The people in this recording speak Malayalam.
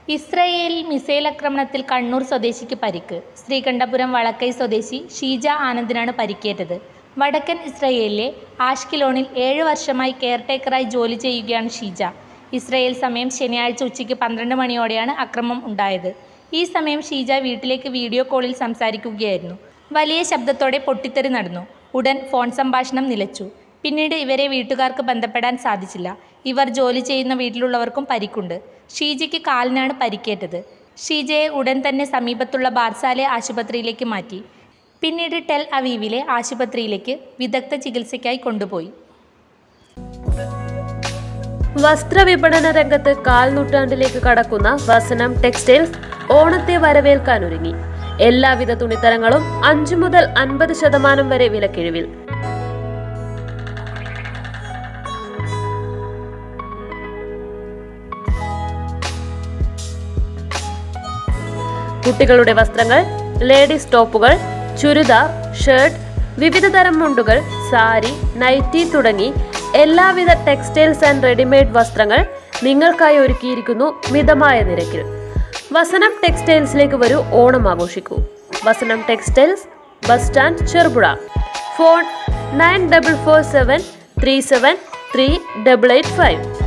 ഇസ്രയേലിൽ മിസൈൽ ആക്രമണത്തിൽ കണ്ണൂർ സ്വദേശിക്ക് പരിക്ക് ശ്രീകണ്ഠപുരം വളക്കൈ സ്വദേശി ഷീജ ആനന്ദിനാണ് പരിക്കേറ്റത് വടക്കൻ ഇസ്രയേലിലെ ആഷ്കിലോണിൽ ഏഴ് വർഷമായി കെയർടേക്കറായി ജോലി ചെയ്യുകയാണ് ഷീജ ഇസ്രയേൽ സമയം ശനിയാഴ്ച ഉച്ചയ്ക്ക് പന്ത്രണ്ട് മണിയോടെയാണ് അക്രമം ഉണ്ടായത് ഈ സമയം ഷീജ വീട്ടിലേക്ക് വീഡിയോ കോളിൽ സംസാരിക്കുകയായിരുന്നു വലിയ ശബ്ദത്തോടെ പൊട്ടിത്തെറി നടന്നു ഉടൻ ഫോൺ സംഭാഷണം നിലച്ചു പിന്നീട് ഇവരെ വീട്ടുകാർക്ക് ബന്ധപ്പെടാൻ സാധിച്ചില്ല ഇവർ ജോലി ചെയ്യുന്ന വീട്ടിലുള്ളവർക്കും പരിക്കുണ്ട് ഷീജയ്ക്ക് കാലിനാണ് പരിക്കേറ്റത് ഷീജയെ ഉടൻ തന്നെ സമീപത്തുള്ള ബാർസാലെ ആശുപത്രിയിലേക്ക് മാറ്റി പിന്നീട് ടെൽ അവീവിലെ ആശുപത്രിയിലേക്ക് വിദഗ്ധ ചികിത്സയ്ക്കായി കൊണ്ടുപോയി വസ്ത്രവിപണന രംഗത്ത് കാൽ നൂറ്റാണ്ടിലേക്ക് കടക്കുന്ന വസനം ടെക്സ്റ്റൈൽസ് ഓണത്തെ വരവേൽക്കാനൊരുങ്ങി എല്ലാവിധ തുണിത്തരങ്ങളും അഞ്ചു മുതൽ അൻപത് ശതമാനം വരെ വിലക്കിഴിവിൽ കുട്ടികളുടെ വസ്ത്രങ്ങൾ ലേഡീസ് ടോപ്പുകൾ ചുരിദാർ ഷർട്ട് വിവിധ തരം മുണ്ടുകൾ സാരി നൈറ്റി തുടങ്ങി എല്ലാവിധ ടെക്സ്റ്റൈൽസ് ആൻഡ് റെഡിമെയ്ഡ് വസ്ത്രങ്ങൾ നിങ്ങൾക്കായി ഒരുക്കിയിരിക്കുന്നു മിതമായ നിരക്കിൽ വസനം ടെക്സ്റ്റൈൽസിലേക്ക് വരൂ ഓണം ആഘോഷിക്കൂ Vasanam textiles bus stand Cherupuzha phone nine double four seven three seven three double eight five